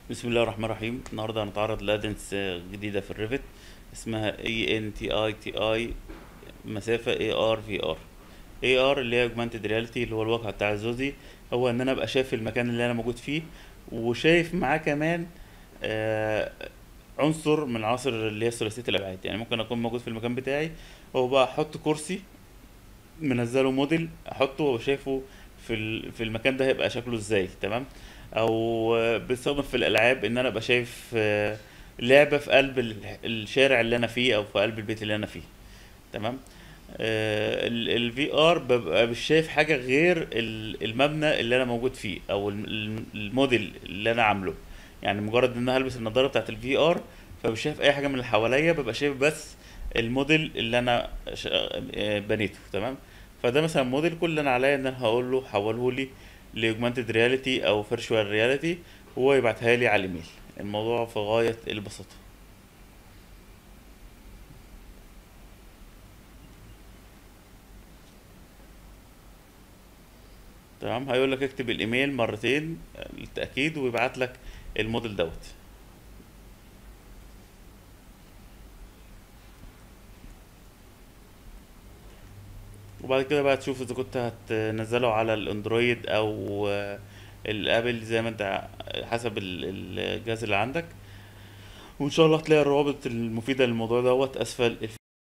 بسم الله الرحمن الرحيم النهارده هنتعرض لادنس جديده في الريفت اسمها اي ان تي اي تي اي مسافه اي ار في ار اي ار اللي هي اوجمانتد رياليتي اللي هو الواقع بتاع الزوزي هو ان انا ابقى شايف المكان اللي انا موجود فيه وشايف معاه كمان آه عنصر من عناصر اللي هي ثلاثيه الابعاد يعني ممكن اكون موجود في المكان بتاعي وبقى احط كرسي منزله موديل احطه وشايفه في ال- في المكان ده هيبقى شكله ازاي تمام او آه، بستخدم في الالعاب ان انا ابقى شايف آه، لعبه في قلب ال- الشارع اللي انا فيه او في قلب البيت اللي انا فيه تمام الفي ار ببقى مش شايف حاجه غير ال- المبنى اللي انا موجود فيه او الم- الم- الموديل اللي انا عامله يعني مجرد ان انا هلبس النضاره بتاعت الفي ار فمش شايف اي حاجه من اللي حواليا ببقى شايف بس الموديل اللي انا ش- آه، بنيته تمام فده مثلا موديل كل اللي انا عليا ان انا هقول له حوله لي لاوجمانتد رياليتي او فيرتشوال رياليتي وهو يبعتها لي على الايميل الموضوع في غايه البساطه تمام هيقول لك اكتب الايميل مرتين للتاكيد ويبعت لك الموديل دوت وبعد كده بقى تشوف اذا كنت هتنزله على الاندرويد او آه، الابل زي ما انت حسب ال- الجهاز اللي عندك وان شاء الله هتلاقي الروابط المفيدة للموضوع دوت اسفل